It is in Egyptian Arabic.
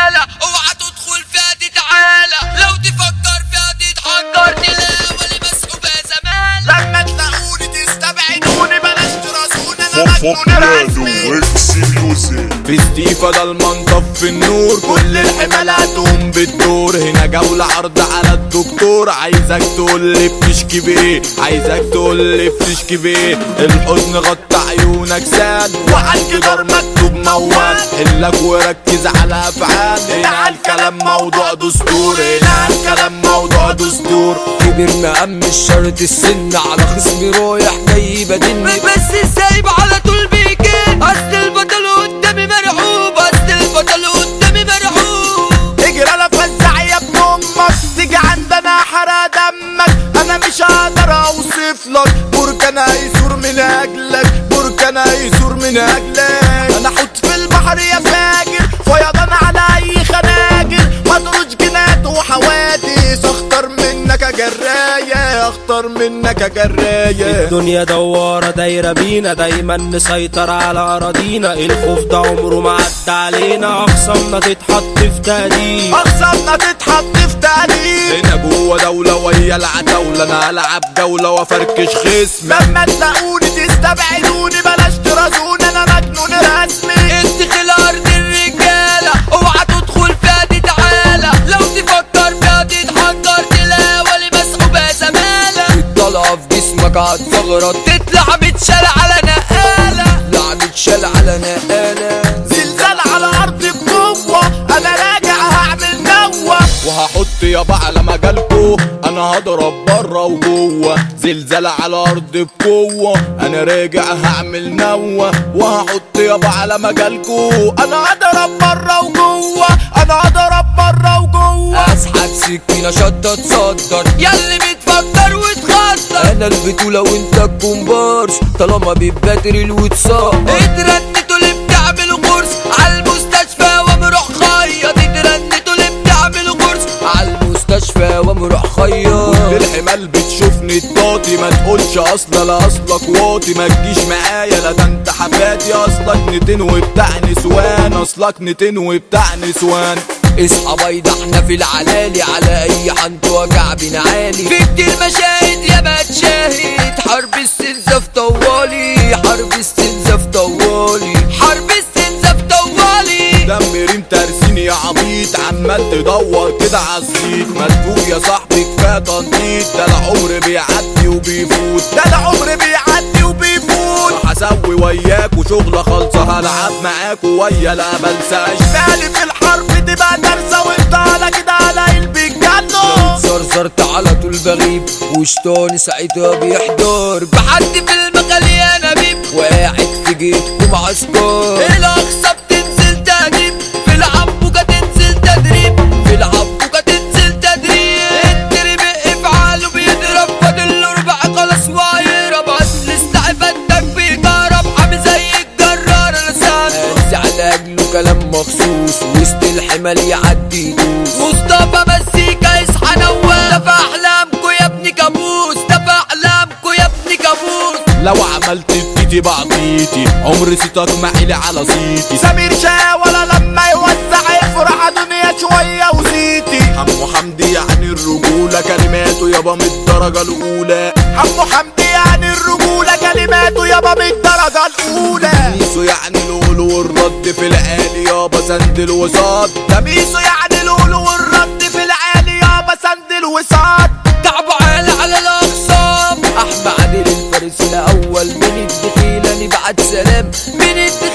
رجالة اوعى تدخل فيها تتعالى لو تفكر فيها تتحجر تلاقي مسحوبة زمالة لما تلاقوني تستبعدوني بلاش تراسوني انا مجنون فوفيانو رسمي اكس ميوزك بستيفا ده المنطف في النور كل الحمالة هتقوم بالدور هنا جولة عرض على الدكتور عايزك تقول لي بتشكي بايه عايزك تقول لي بتشكي بايه الحزن غطى عيونك ساد وعلى الجدار مكتوب موال حلك وركز على افعال هنا الكلام موضوع دستور هنا الكلام موضوع دستور كبرنا ام مش شرط السن على خصمي رايح جاي بدن بس سايب على طول بيكين اصل البطل قدامي مرعوب اصل البطل قدامي مرعوب اجري انا فزع يا ابن امك تيجي عندنا حرق دمك انا مش هقدر اوصف لك بركان هيثور من اجلك بركان هيثور من اجلك انا حوت في البحر يا فاجر فيضان على اي خناجر مضروج جنات وحوادث اخطر منك يا جرايه اخطر منك يا جرايه الدنيا دوارة دايرة بينا دايما نسيطر على أراضينا الخوف ده عمره ما عدى علينا أخصامنا تتحط في تهديد اخصامنا تتحط في تقليد هنا جوه دولة ويا العتاولة انا العب جولة وافركش خصم لما تلاقوني تستبعدوني بلاش ترازوني انا مجنون رسمي ادخل ارض الرجالة اوعى تدخل فيها تتعالى لو تفكر فيها تتحجر تلاقي مسحوبة زمالة طلع في جسمك هتفغرط تطلع متشال على نقالة لعبة شال على نقالة زلزال على ارض بقوه انا راجع هعمل نوه وهحط يابا على مجالكو انا هضرب بره وجوه زلزال على ارض بقوه انا راجع هعمل نوه وهحط يابا على مجالكو انا هضرب بره وجوه انا هضرب بره وجوه اسحب سكينة شطة تصدر ياللي بتفكر وتخطط انا البطولة وانت الكومبارس طالما بيبادر الواتساب اترنتوا اللي بتعملوا كورس على المستشفى ومروح خيط اترنتوا اللي بتعملوا كورس على المستشفى ومروح خياط الحمال بتشوفني الطاطي ما تقولش اصلا لا اصلك واطي ما تجيش معايا لا ده انت حفاتي اصلك نتين وبتاع نسوان اصلك نتين وبتاع نسوان اصحى بيض احنا في العلالي على اي حنط وجع بين عالي في كتير مشاهد يا ما تشاهد حرب السنزف طوالي حرب السنزف طوالي حرب السنزف طوالي دم ريم ترسيني يا عبيط عمال تدور كده عالصيت مدفوق يا صاحبي كفايه تنطيط ده العمر بيعدي وبيفوت ده العمر بيعدي وبيفوت هسوي وياك وشغلة خالصة هلعب معاك ويا لا بنساش بالي في الحرب تبقى دارسه وانت على كده على البيجانو زرزرت على طول بغيب وشطاني ساعتها بيحضر بحد في المقال يا نبيب وقاعد في جيتكم عسكر الاقصى بتنزل تهديد في العبوكة تنزل تدريب في العبوكة تنزل تدريب التري بافعاله بيضرب فاضل له ربع خلاص وهيهرب اصل استعفادك بيجرب حامي زي الجرار انا سامع بس على اجله كلام مخصوص وسط الحمال يعدي يدوس مصطفى مسيكا اصحى نوام ده في احلامكو يا ابني كابوس ده في احلامكو يا ابني كابوس لو عملت بتيتي بعطيتي عمر صيتك معيلي على صيتي سمير شا ولا لما يوزع يفرح دنيا شويه وزيتي حمو حمدي يعني الرجولة كلماته يابا من الدرجة الأولى حمو حمدي يعني الرجوله كلماته يابا من الدرجه الاولى ميسو يعني القول والرد في العالي يابا سند الوساط تميسه يعني القول والرد في العالي يابا سند الوساط تعبوا عالي على الاقسام احمد عادل الفارس الاول من الدخيله نبعت سلام من الدخيل